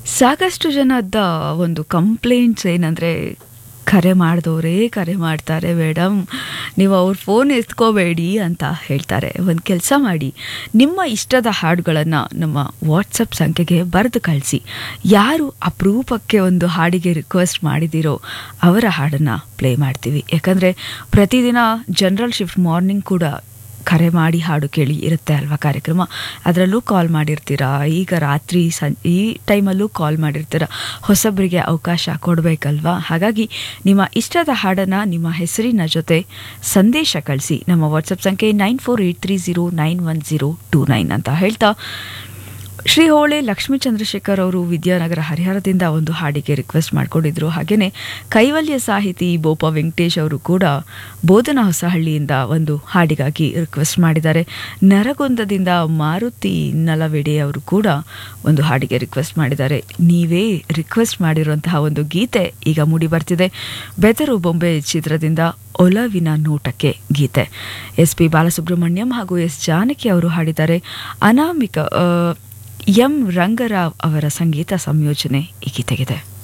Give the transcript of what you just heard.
ಸಾಕಷ್ಟು ಜನದ ಒಂದು ಕಂಪ್ಲೇಂಟ್ಸ್ ಏನಂದರೆ ಕರೆ ಮಾಡಿದವರೇ ಕರೆ ಮಾಡ್ತಾರೆ ಮೇಡಮ್ ನೀವು ಅವ್ರ ಫೋನ್ ಎತ್ಕೋಬೇಡಿ ಅಂತ ಹೇಳ್ತಾರೆ ಒಂದು ಕೆಲಸ ಮಾಡಿ ನಿಮ್ಮ ಇಷ್ಟದ ಹಾಡುಗಳನ್ನು ನಮ್ಮ ವಾಟ್ಸಪ್ ಸಂಖ್ಯೆಗೆ ಬರೆದು ಕಳಿಸಿ ಯಾರು ಅಪರೂಪಕ್ಕೆ ಒಂದು ಹಾಡಿಗೆ ರಿಕ್ವೆಸ್ಟ್ ಮಾಡಿದಿರೋ ಅವರ ಹಾಡನ್ನು ಪ್ಲೇ ಮಾಡ್ತೀವಿ ಯಾಕಂದರೆ ಪ್ರತಿದಿನ ಜನರಲ್ ಶಿಫ್ಟ್ ಮಾರ್ನಿಂಗ್ ಕೂಡ ಕರೆ ಮಾಡಿ ಹಾಡು ಕೇಳಿ ಇರುತ್ತೆ ಅಲ್ವಾ ಕಾರ್ಯಕ್ರಮ ಅದರಲ್ಲೂ ಕಾಲ್ ಮಾಡಿರ್ತೀರಾ ಈಗ ರಾತ್ರಿ ಸಂ ಈ ಟೈಮಲ್ಲೂ ಕಾಲ್ ಮಾಡಿರ್ತೀರ ಹೊಸಬರಿಗೆ ಅವಕಾಶ ಕೊಡಬೇಕಲ್ವಾ ಹಾಗಾಗಿ ನಿಮ್ಮ ಇಷ್ಟದ ಹಾಡನ್ನು ನಿಮ್ಮ ಹೆಸರಿನ ಜೊತೆ ಸಂದೇಶ ಕಳಿಸಿ ನಮ್ಮ ವಾಟ್ಸಪ್ ಸಂಖ್ಯೆ nine four eight three zero nine one zero two nine ಅಂತ ಹೇಳ್ತಾ ಶ್ರೀ ಹೋಳೆ ಲಕ್ಷ್ಮೀ ಚಂದ್ರಶೇಖರ್ ಅವರು ವಿದ್ಯಾನಗರ ಹರಿಹರದಿಂದ ಒಂದು ಹಾಡಿಗೆ ರಿಕ್ವೆಸ್ಟ್ ಮಾಡಿಕೊಂಡಿದ್ರು ಹಾಗೆಯೇ ಕೈವಲ್ಯ ಸಾಹಿತಿ ಬೋಪ ವೆಂಕಟೇಶ್ ಅವರು ಕೂಡ ಬೋಧನಾ ಹೊಸಹಳ್ಳಿಯಿಂದ ಒಂದು ಹಾಡಿಗಾಗಿ ರಿಕ್ವೆಸ್ಟ್ ಮಾಡಿದ್ದಾರೆ ನರಗುಂದದಿಂದ ಮಾರುತಿ ನಲವೆಡೆ ಅವರು ಕೂಡ ಒಂದು ಹಾಡಿಗೆ ರಿಕ್ವೆಸ್ಟ್ ಮಾಡಿದ್ದಾರೆ ನೀವೇ ರಿಕ್ವೆಸ್ಟ್ ಮಾಡಿರುವಂತಹ ಒಂದು ಗೀತೆ ಈಗ ಮೂಡಿ ಬರ್ತಿದೆ ಬೆದರು ಬೊಂಬೆ ಚಿತ್ರದಿಂದ ಒಲವಿನ ನೋಟಕ್ಕೆ ಗೀತೆ ಎಸ್ ಪಿ ಬಾಲಸುಬ್ರಹ್ಮಣ್ಯಂ ಹಾಗೂ ಎಸ್ ಜಾನಕಿ ಅವರು ಹಾಡಿದ್ದಾರೆ ಅನಾಮಿಕ ಆ, ಎಂ ರಂಗರಾವ್ ಅವರ ಸಂಗೀತ ಸಂಯೋಜನೆ ಈ ಗೀತೆಗಿದೆ